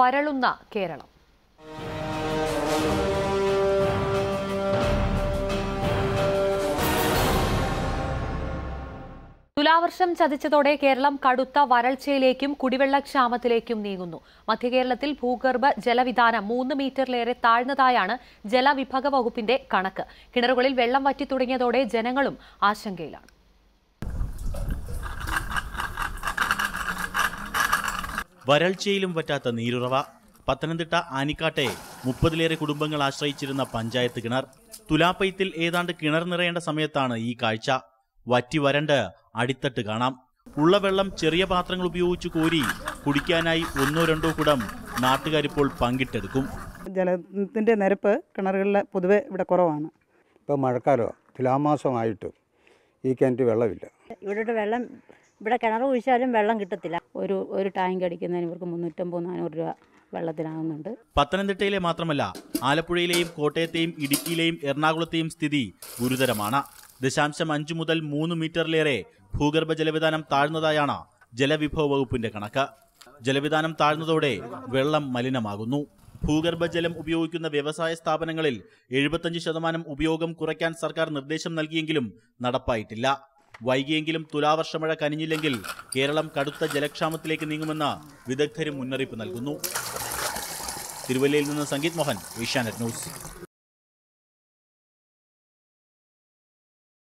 വരളുന്ന കേരളം തുലാവർഷം ചതിച്ചതോടെ കേരളം കടുത്ത വരൾച്ചയിലേക്കും കുടിവെള്ളക്ഷാമത്തിലേക്കും നീങ്ങുന്നു മധ്യകേരളത്തിൽ ഭൂഗർഭ ജലവിധാനം മൂന്ന് മീറ്ററിലേറെ താഴ്ന്നതായാണ് ജലവിഭവ വകുപ്പിന്റെ കണക്ക് കിണറുകളിൽ വെള്ളം വറ്റി തുടങ്ങിയതോടെ ജനങ്ങളും ആശങ്കയിലാണ് വരൾച്ചയിലും പറ്റാത്ത നീരുറവ പത്തനംതിട്ട ആനിക്കാട്ടെ മുപ്പതിലേറെ കുടുംബങ്ങൾ ആശ്രയിച്ചിരുന്ന പഞ്ചായത്ത് കിണർ തുലാപ്പയത്തിൽ ഏതാണ്ട് കിണർ നിറയേണ്ട സമയത്താണ് ഈ കാഴ്ച വറ്റി വരണ്ട് അടിത്തട്ട് കാണാം ഉള്ള വെള്ളം ചെറിയ പാത്രങ്ങൾ ഉപയോഗിച്ച് കോരി കുടിക്കാനായി ഒന്നോ രണ്ടോ കുടം നാട്ടുകാരിപ്പോൾ പങ്കിട്ടെടുക്കും ജലത്തിൻ്റെ നിരപ്പ് കിണറുകളിൽ പൊതുവെ ഇവിടെ കുറവാണ് ഇപ്പോൾ മഴക്കാലമാണ് തുലാമാസമായിട്ടും ഈ കിണറ്റ് വെള്ളമില്ല ഇവിടുത്തെ വെള്ളം ഇവിടെ കിണർ കുഴിച്ചാലും വെള്ളം കിട്ടത്തില്ല ഒരു ഒരു ടാങ്ക് അടിക്കുന്നതിന് ഇവർക്ക് മുന്നൂറ്റമ്പത് നാനൂറ് രൂപ വെള്ളത്തിനാകുന്നുണ്ട് പത്തനംതിട്ടയിലെ മാത്രമല്ല ആലപ്പുഴയിലെയും കോട്ടയത്തെയും ഇടുക്കിയിലെയും എറണാകുളത്തെയും സ്ഥിതി ഗുരുതരമാണ് ദശാംശം അഞ്ച് മുതൽ മൂന്ന് മീറ്ററിലേറെ ഭൂഗർഭ ജലവിധാനം താഴ്ന്നതായാണ് ജലവിഭവ വകുപ്പിന്റെ കണക്ക് ജലവിധാനം താഴ്ന്നതോടെ വെള്ളം മലിനമാകുന്നു ഭൂഗർഭ ജലം ഉപയോഗിക്കുന്ന വ്യവസായ സ്ഥാപനങ്ങളിൽ എഴുപത്തഞ്ച് ശതമാനം ഉപയോഗം കുറയ്ക്കാൻ സർക്കാർ നിർദ്ദേശം നൽകിയെങ്കിലും നടപ്പായിട്ടില്ല വൈകിയെങ്കിലും തുലാവർഷമഴ കനിഞ്ഞില്ലെങ്കിൽ കേരളം കടുത്ത ജലക്ഷാമത്തിലേക്ക് നീങ്ങുമെന്ന് വിദഗ്ധരും മുന്നറിയിപ്പ് നൽകുന്നു തിരുവല്ലയിൽ നിന്ന് സംഗീത് മോഹൻ ഏഷ്യാനെറ്റ് ന്യൂസ്